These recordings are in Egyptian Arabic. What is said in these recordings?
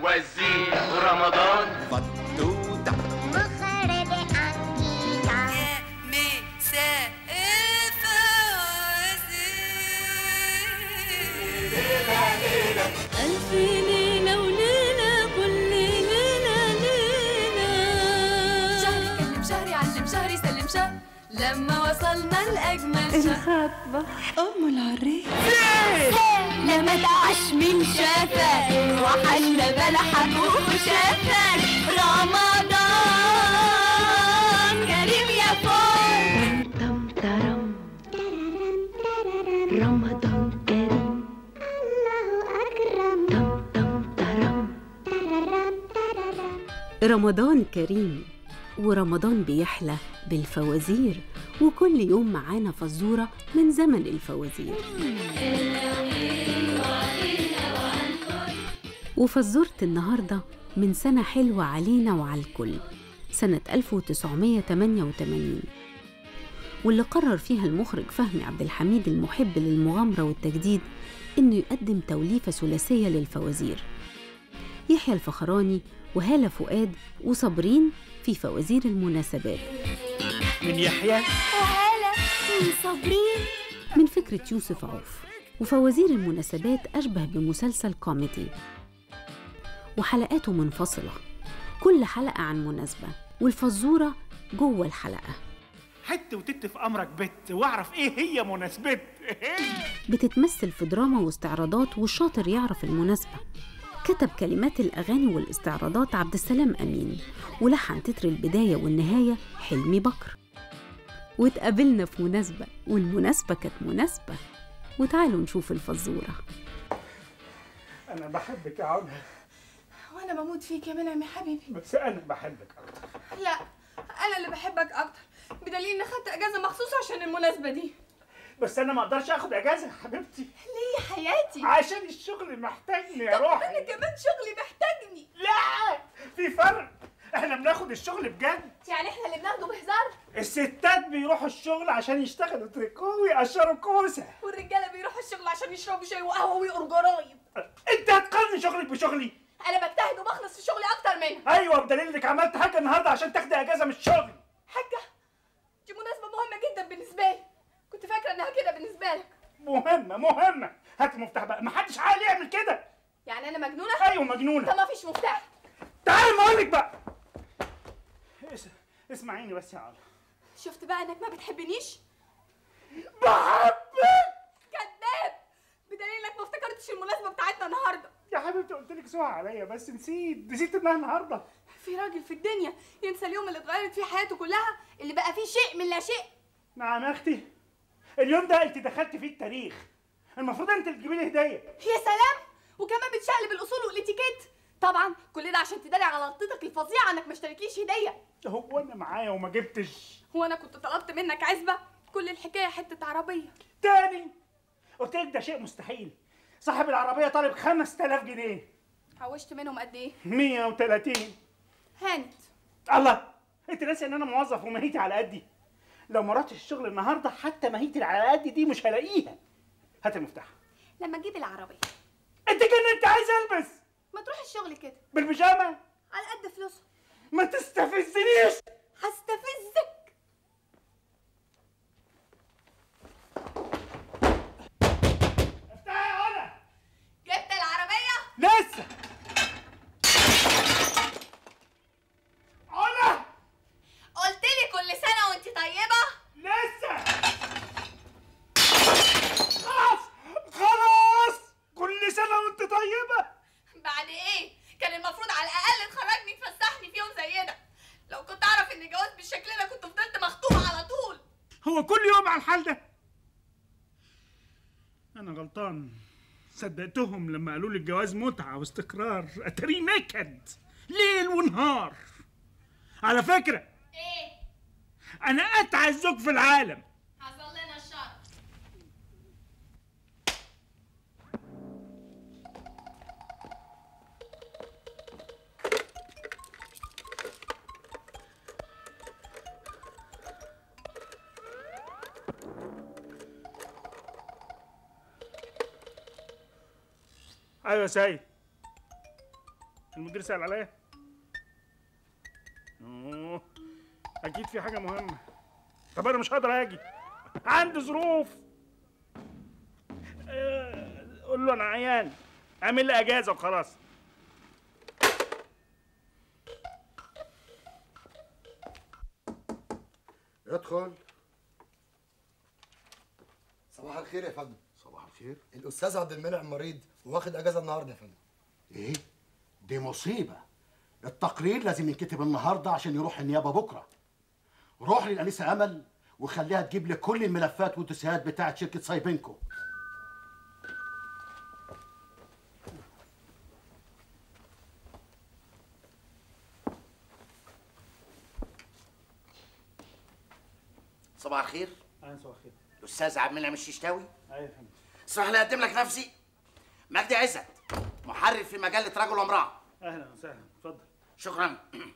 فوازير ورمضان فتوتة ألف ليلة وليلة كل ليلة ليلة شهري كلم شهري علم شهري سلم شهر لما وصلنا لأجمل شهر أم العريس لما تعش من شافك وحل بلحك وخشافك رمضان كريم يا فول تم ترم رمضان كريم تم تم ترم رمضان كريم ورمضان بيحلى بالفوازير وكل يوم معانا فزورة من زمن الفوازير وفزورة النهاردة من سنة حلوة علينا وعلى الكل سنة 1988 واللي قرر فيها المخرج فهمي عبد الحميد المحب للمغامرة والتجديد إنه يقدم توليفة ثلاثية للفوازير يحيى الفخراني وهالة فؤاد وصابرين في فوازير المناسبات من يحيى وهلا صابرين من فكرة يوسف عوف وفوازير المناسبات أشبه بمسلسل كوميدي وحلقاته منفصلة كل حلقة عن مناسبة والفزورة جوه الحلقة حت وتت في امرك بت واعرف ايه هي مناسبت بتتمثل في دراما واستعراضات والشاطر يعرف المناسبة كتب كلمات الأغاني والاستعراضات عبد السلام أمين ولحن تتر البداية والنهاية حلمي بكر واتقابلنا في مناسبة والمناسبة كانت مناسبة وتعالوا نشوف الفزورة انا بحبك يا علا وانا بموت فيك يا منعم يا حبيبي بس انا بحبك اكتر لا انا اللي بحبك اكتر بدليل اني خدت اجازه مخصوص عشان المناسبه دي بس انا ما اقدرش اخد اجازه يا حبيبتي ليه يا حياتي عشان الشغل محتاجني يا طب انا روحي كمان شغلي محتاجني لا في فرق احنا بناخد الشغل بجد يعني احنا اللي بناخده بهزار الستات بيروحوا الشغل عشان يشتغلوا تريكو ويقشروا كوسه والرجاله بيروحوا الشغل عشان يشربوا شاي وقهوه ويقروا جرايد انت هتقارن شغلك بشغلي انا بجتهد وبخلص في شغلي اكتر منها ايوه بدليل انك عملت حاجه النهارده عشان تاخدي اجازه من الشغل حاجه دي مناسبه مهمه جدا بالنسبه لي كنت فاكره انها كده بالنسبه لك مهمه مهمه هات المفتاح بقى محدش عاقل يعمل كده يعني انا مجنونه ايوه مجنونه طب ما فيش مفتاح تعالى ما اقولك بقى اس- اسمعيني بس يا علا شفت بقى انك ما بتحبنيش بحبك كذاب بدليل انك ما افتكرتش المناسبه بتاعتنا النهارده يا حبيبتي قلت لك سوها عليا بس نسيت نسيت انها النهارده في راجل في الدنيا ينسى اليوم اللي اتغيرت فيه حياته كلها اللي بقى فيه شيء من لا شيء نعم يا اختي اليوم ده انت دخلت فيه التاريخ المفروض انت اللي تجيبي لي هديه يا سلام وكمان بتشقلب الاصول والاتيكيت طبعا كل ده عشان تداري على غلطتك الفظيعه انك ما اشتريتليش هديه هو انا معايا وما جبتش هو انا كنت طلبت منك عزبه كل الحكايه حته عربيه تاني قلت لك ده شيء مستحيل صاحب العربيه طالب 5000 جنيه حوشت منهم قد ايه 130 هانت الله انت ناسي ان انا موظف ومهيتي على قدي لو ما رحتش الشغل النهارده حتى مهيتي اللي على قدي دي مش هلاقيها هات المفتاح لما تجيب العربيه انت جننت عايز البس ما تروح الشغل كده بالبيجامه على قد فلوسهم ما تستفزنيش هستفزك افتحي يا علا جبت العربيه لسه علا قلت لي كل سنه وانت طيبه لسه خلاص خلاص كل سنه وانت طيبه بعد ايه كان المفروض على الاقل تخرجني تفسحني في يوم زي ده لو كنت اعرف ان الجواز بالشكل ده كنت فضلت مخطوبه على طول هو كل يوم على الحال ده انا غلطان صدقتهم لما قالوا لي الجواز متعه واستقرار اتاري نكد ليل ونهار على فكره ايه انا اتعس زوج في العالم حصل لنا الشر ايوه يا سيد المدير سأل عليا أوه. اكيد في حاجه مهمه طب انا مش هقدر اجي عندي ظروف آه، قول له انا عيان اعمل لي اجازه وخلاص ادخل صباح الخير يا فندم صباح الخير الاستاذ عبد المنعم مريض واخد اجازه النهارده يا فندم ايه دي مصيبه التقرير لازم ينكتب النهارده عشان يروح النيابه بكره روح للانسه امل وخليها تجيب لي كل الملفات والدوسيهات بتاعت شركه سايبنكو صباح الخير اهلا صباح الخير الاستاذ عبد المنعم الششتاوي ايوه يا فندم اسمح لي اقدم لك نفسي مجدي عزت محرر في مجله رجل وامراه اهلا وسهلا اتفضل شكرا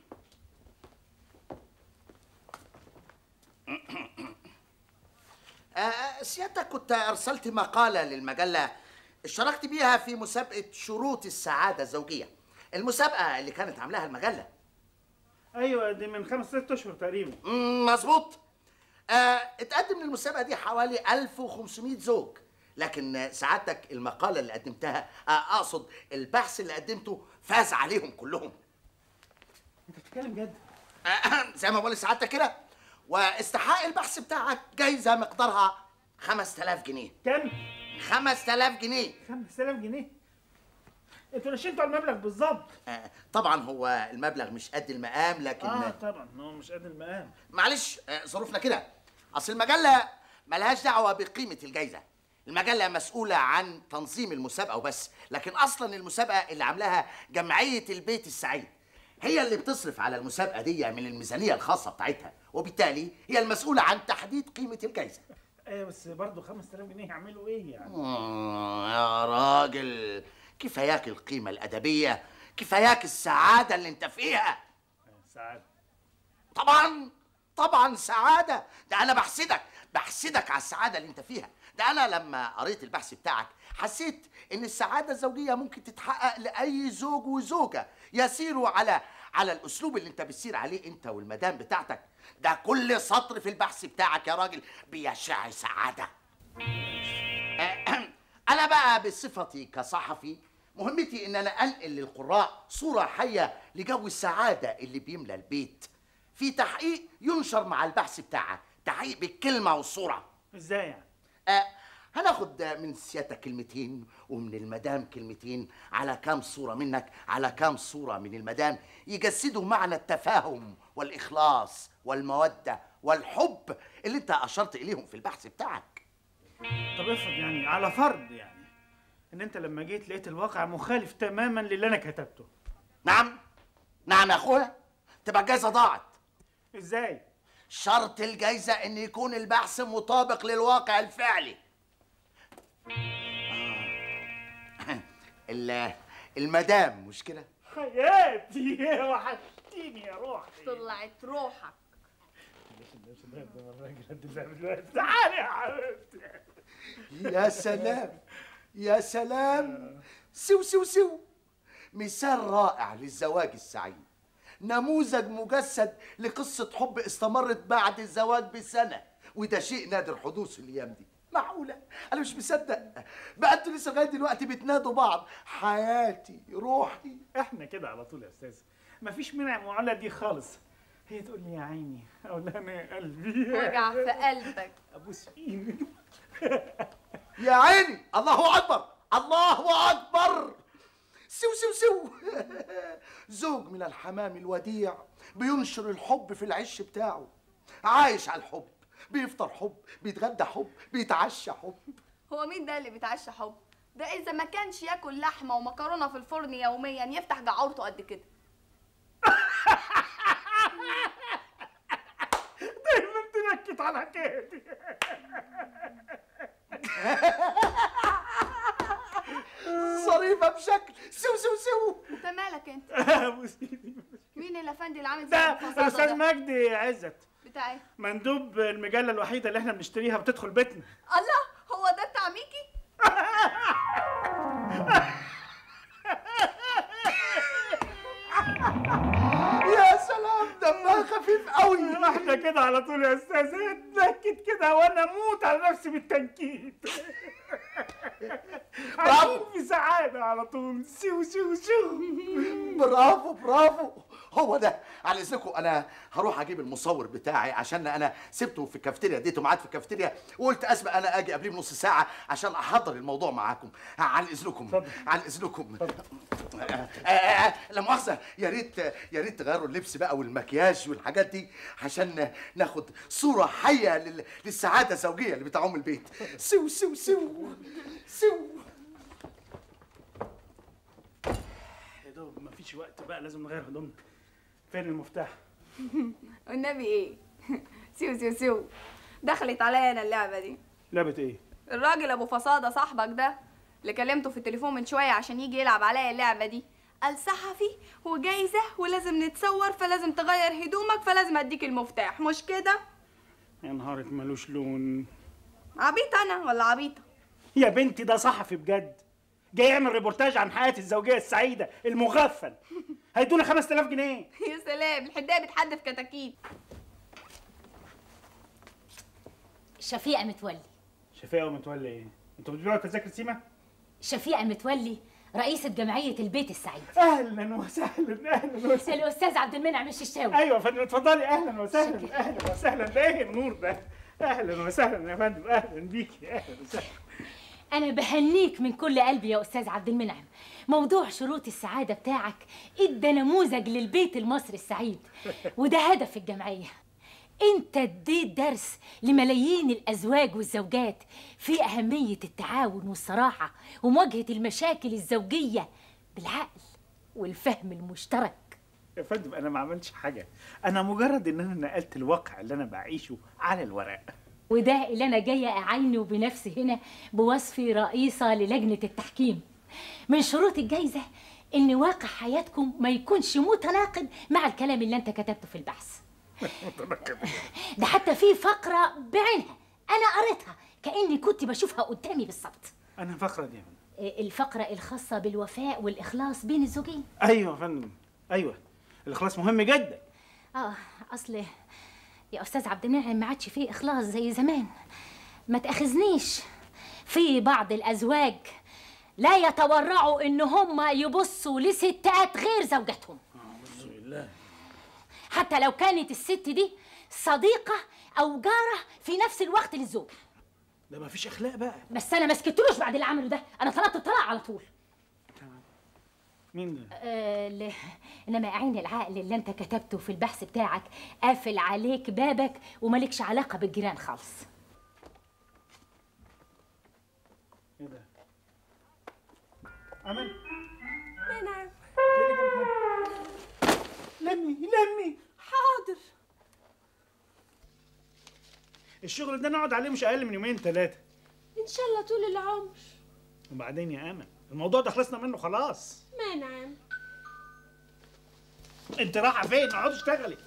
آه، سيادتك كنت ارسلت مقاله للمجله اشتركت بيها في مسابقه شروط السعاده الزوجيه المسابقه اللي كانت عاملاها المجله ايوه دي من خمس ست اشهر تقريبا مم، مظبوط آه، اتقدم للمسابقه دي حوالي 1500 زوج لكن سعادتك المقاله اللي قدمتها آه، اقصد البحث اللي قدمته فاز عليهم كلهم انت بتتكلم جد آه، زي ما بقول لسعادتك كده واستحق البحث بتاعك جايزه مقدارها 5000 جنيه كام 5000 جنيه 5000 جنيه انتوا نشنتوا على المبلغ بالظبط آه، طبعا هو المبلغ مش قد المقام لكن اه طبعا هو مش قد المقام معلش آه، ظروفنا كده اصل المجله ملهاش دعوه بقيمه الجائزه المجله مسؤوله عن تنظيم المسابقه وبس لكن اصلا المسابقه اللي عاملاها جمعيه البيت السعيد هي اللي بتصرف على المسابقه دي من الميزانيه الخاصه بتاعتها وبالتالي هي المسؤوله عن تحديد قيمه الجائزه ايوه بس برضه 5000 جنيه يعملوا ايه يعني آه، يا راجل كفاياك القيمه الادبيه كفاياك السعاده اللي انت فيها سعاده طبعا طبعا سعادة ده أنا بحسدك بحسدك على السعادة اللي أنت فيها ده أنا لما قريت البحث بتاعك حسيت إن السعادة الزوجية ممكن تتحقق لأي زوج وزوجة يسيروا على على الأسلوب اللي أنت بتسير عليه أنت والمدام بتاعتك ده كل سطر في البحث بتاعك يا راجل بيشع سعادة أنا بقى بصفتي كصحفي مهمتي إن أنا أنقل للقراء صورة حية لجو السعادة اللي بيملى البيت في تحقيق ينشر مع البحث بتاعك تحقيق بالكلمة والصورة ازاي يعني آه هناخد من سيادتك كلمتين ومن المدام كلمتين على كام صورة منك على كام صورة من المدام يجسدوا معنى التفاهم والإخلاص والمودة والحب اللي انت أشرت إليهم في البحث بتاعك طب افرض يعني على فرض يعني ان انت لما جيت لقيت الواقع مخالف تماما للي انا كتبته نعم نعم يا أخويا تبقى الجايزة ضاعت ازاي شرط الجايزة إن يكون البحث مطابق للواقع الفعلي آه. ال- المدام مش كده؟ حياتي وحشتيني يا روحي طلعت روحك تعالي يا حبيبتي يا سلام يا سلام سو سو سو مثال رائع للزواج السعيد نموذج مجسد لقصة حب استمرت بعد الزواج بسنة وده شيء نادر حدوثه الأيام دي معقولة؟ أنا مش مصدق بقى أنتوا لسه لغاية دلوقتي بتنادوا بعض حياتي روحي احنا كده على طول يا استاذ مفيش منع المعامله دي خالص هي تقول لي يا عيني اقول لها انا يا قلبي وجع في قلبك ابوس ايدك يا عيني الله أكبر الله أكبر سو سو سو زوج من الحمام الوديع بينشر الحب في العش بتاعه عايش على الحب بيفطر حب بيتغدى حب بيتعشى حب هو مين ده اللي بيتعشى حب ده اذا ما كانش ياكل لحمه ومكرونه في الفرن يوميا يفتح جعورته قد كده دايما تنكت على حكايتي ظريفة بشكل سو سو سو انت مالك انت ابوس ايدك مين الافندي اللي عامل زي ده الفصاصة الاستاذ ده مجدي عزت بتاع ايه مندوب المجله الوحيده اللي احنا بنشتريها بتدخل بيتنا الله هو ده بتاع ميكي قوي واحدة كده على طول يا استاذ اتنكد كده وانا اموت على نفسي بالتنكيد عايشين في سعادة على طول سيو سيو سيو برافو برافو هو ده على اذنكم انا هروح اجيب المصور بتاعي عشان انا سبته في الكافتيريا اديته ميعاد في الكافتيريا وقلت اسبق انا اجي قبليه بنص ساعه عشان احضر الموضوع معاكم على اذنكم على اذنكم آه، آه، آه، لا مؤاخذه يا ريت يا ريت تغيروا اللبس بقى والمكياج والحاجات دي عشان ناخد صوره حيه لل- للسعاده الزوجيه اللي بتاع ام البيت سو سو سو سو يا دوب مفيش وقت بقى لازم نغير هدومنا فين المفتاح؟ والنبي ايه سيو سيو سيو دخلت عليا انا اللعبه دي لعبة ايه؟ الراجل ابو فصاده صاحبك ده اللي كلمته في التليفون من شويه عشان يجي يلعب عليا اللعبه دي قال صحفي وجايزه ولازم نتصور فلازم تغير هدومك فلازم اديك المفتاح مش كده يا نهارك ملوش لون عبيط انا ولا عبيطه يا بنتي ده صحفي بجد جاي يعمل ريبورتاج عن حياتي الزوجية السعيدة المغفل هيدونا 5000 جنيه يا سلام الحدايه بتحدف كتاكيت شفيقة متولي شفيقة ومتولي ايه؟ انتوا بتبيعوا تذاكر سيما؟ شفيقة متولي رئيسة جمعية البيت السعيد اهلا وسهلا اهلا وسهلا الأستاذ عبد المنعم الششتاوي ايوه يا فندم اتفضلي اهلا وسهلا اهلا وسهلا ده ايه النور ده؟ اهلا وسهلا يا فندم اهلا بيكي اهلا وسهلا أنا بهنيك من كل قلبي يا أستاذ عبد المنعم موضوع شروط السعادة بتاعك إدى نموذج للبيت المصري السعيد وده هدف الجمعية أنت اديت درس لملايين الأزواج والزوجات في أهمية التعاون والصراحة ومواجهة المشاكل الزوجية بالعقل والفهم المشترك يا فندم انا ما عملتش حاجه انا مجرد ان انا نقلت الواقع اللي انا بعيشه على الورق وده اللي انا جايه اعاينه بنفسي هنا بوصفي رئيسه للجنه التحكيم من شروط الجايزه ان واقع حياتكم ما يكونش متناقض مع الكلام اللي انت كتبته في البحث ده حتى في فقره بعينها انا قريتها كاني كنت بشوفها قدامي بالظبط انا فقره دي يا فندم إيه الفقره الخاصه بالوفاء والاخلاص بين الزوجين ايوه يا فندم ايوه الاخلاص مهم جدا اه اصل يا استاذ عبد المنعم ما عادش فيه اخلاص زي زمان ما تاخذنيش في بعض الازواج لا يتورعوا ان هم يبصوا لستات غير زوجاتهم اعوذ بالله حتى لو كانت الست دي صديقه او جاره في نفس الوقت للزوج ده ما فيش اخلاق بقى بس انا ما سكتلوش بعد اللي عمله ده انا طلبت الطلاق على طول مين ده آه ل... انما عين العقل اللي انت كتبته في البحث بتاعك قافل عليك بابك ومالكش علاقه بالجيران خالص ايه ده امل منعم لمي لمي حاضر الشغل ده نقعد عليه مش اقل من يومين ثلاثه ان شاء الله طول العمر وبعدين يا امل الموضوع ده خلصنا منه خلاص منعم انت رايحه فين اقعدي اشتغلي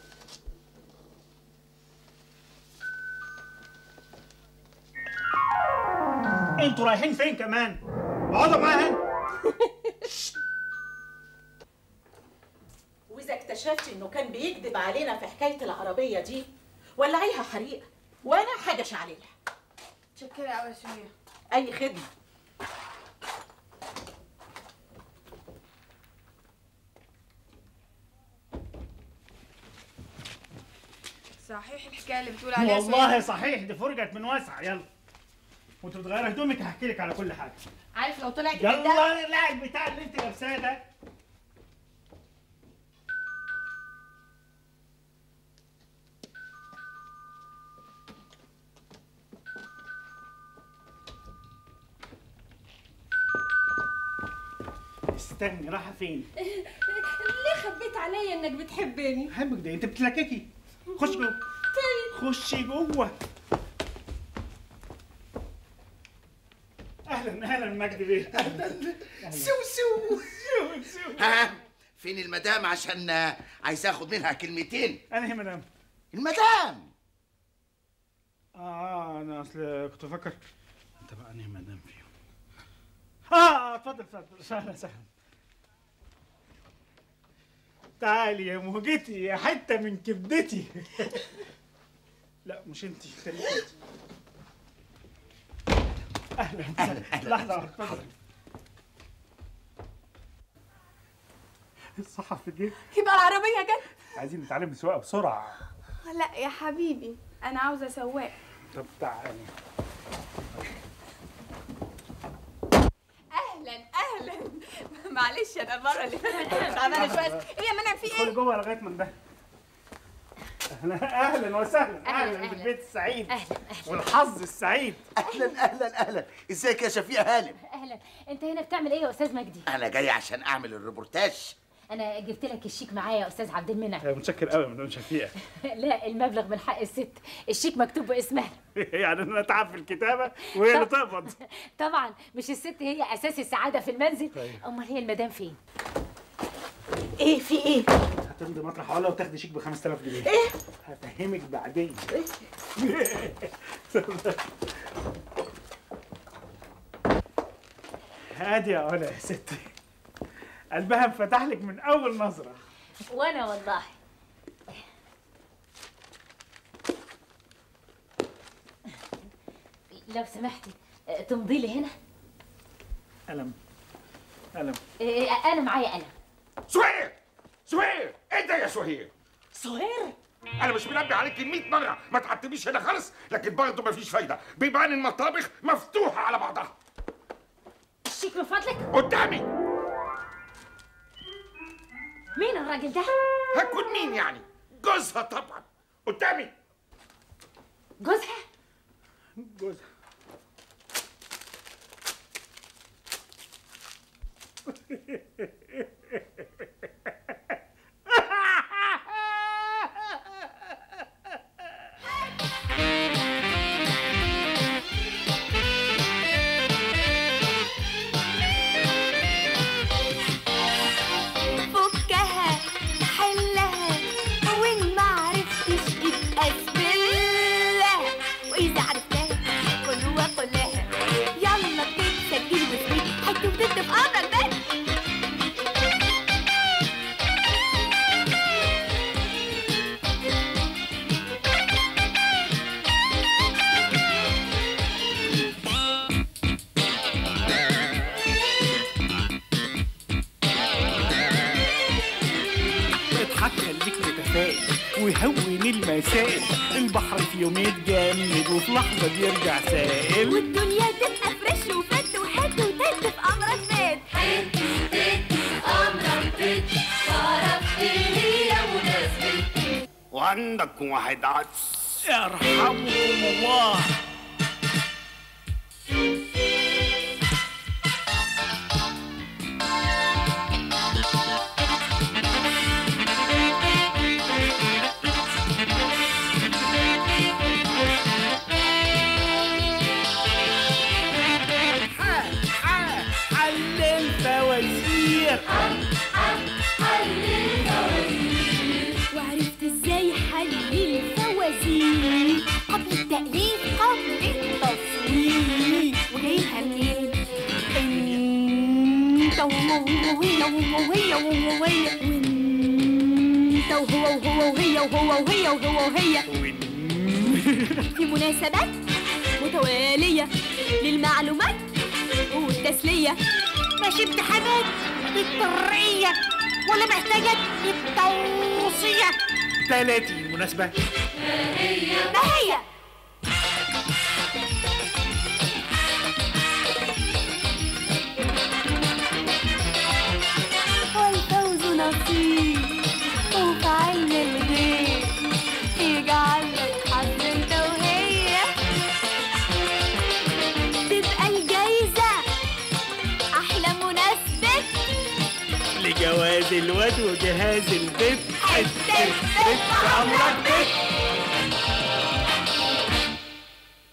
انتوا رايحين فين كمان اقعدوا معايا هنا واذا اكتشفت انه كان بيكذب علينا في حكايه العربيه دي ولعيها حريقه وانا حاجه شعلله شكرا قوي شويه اي خدمه صحيح الحكايه اللي بتقول عليها والله سوية؟ صحيح دي فرجت من واسع يلا وانت بتغير هدومك هحكي لك على كل حاجه عارف لو طلع كده يلا لا البتاع اللي انت لابساه ده استني رايحه فين؟ ليه خبيت عليا انك بتحبني بحبك ده انت بتلككي خش جوه خشي جوه اهلا اهلا مجدي بيه سو سو ها فين المدام عشان آه، عايز اخد منها كلمتين انا هي مدام المدام اه انا اصل كنت بفكر انت بقى انهي مدام فيهم اه اه اتفضل اتفضل سهلا سهلا تعالي يا موجتي يا حته من كبدتي لا مش انت خليكي انت. اهلا اهلا أهلا. لحظه واحدة، اتفضل الصحفي جه يبقى العربية جت عايزين نتعلم السواقه بسرعه لا يا حبيبي انا عاوزة سواق طب تعالي اهلا اهلا معلش انا المره اللي فاتت كنت تعبانه شويه ايه يا منى في ادخلي ايه جوه لغايه ما ده اهلا اهلا وسهلا أهلاً، اهلا أهلاً. بالبيت السعيد والحظ السعيد اهلا اهلا اهلا ازيك يا شفيقة هانم اهلا انت هنا بتعمل ايه يا استاذ مجدي انا جاي عشان اعمل الريبورتاج انا جبت لك الشيك معايا يا استاذ عبد المنعم متشكر قوي مدام شفيقه لا المبلغ من حق الست الشيك مكتوب باسمها يعني انا اتعب في الكتابه وهي اللي تقبض طبعا مش الست هي اساس السعاده في المنزل طيب. امال هي المدام فين ايه في ايه هتمضي مطرح علا وتاخدي شيك ب 5000 جنيه ايه هفهمك بعدين هادي يا علا يا ستي قلبها انفتح لك من اول نظره وانا والله لو سمحتي آه، تمضي لي هنا قلم قلم آه، انا معايا قلم سهير سهير ايه ده يا سهير سهير انا مش منبه عليك 100 مره ما تعتبيش هنا خالص لكن برضه مفيش فايده بيبان المطابخ مفتوحه على بعضها الشيك من فضلك قدامي مين الراجل ده هكون مين يعني جوزها طبعا قدامي جوزها جوزها فكها حلها وين ما عرفتش يبقى سبلها واذا عرفتها قول وقول لها يلا تتسجل وتسوي حتى وتكتب في امرك بس اضحك خليك متفائل وهون المسائل البحر في يوم يتجمد وفي لحظه بيرجع سائل والدنيا تبقى فريش وفت وحت وتت في امرك بيت حت وتت امرك بيت تعرف ايه هي مناسبة وعندك واحد عدس يرحمكم الله حل الفوازير وعرفت ازاي حل الفوازير قبل التأليف قبل التصوير وجايبها منين؟ انت وهو وهي وهو وهي وهو وهي وانت وهو وهو وهي وهو وهي وهو وهي في مناسبات متوالية للمعلومات والتسلية ماشي امتحانات اضطرارية ولا محتاجة التوصية 30 مناسبة ما هي والفوز نصيب وفي علم الغيب يجعلك حظ انت وهي تبقى الجايزة أحلى مناسبة لجواز الواد وجهاز البيت حتة بيت عمرك بيت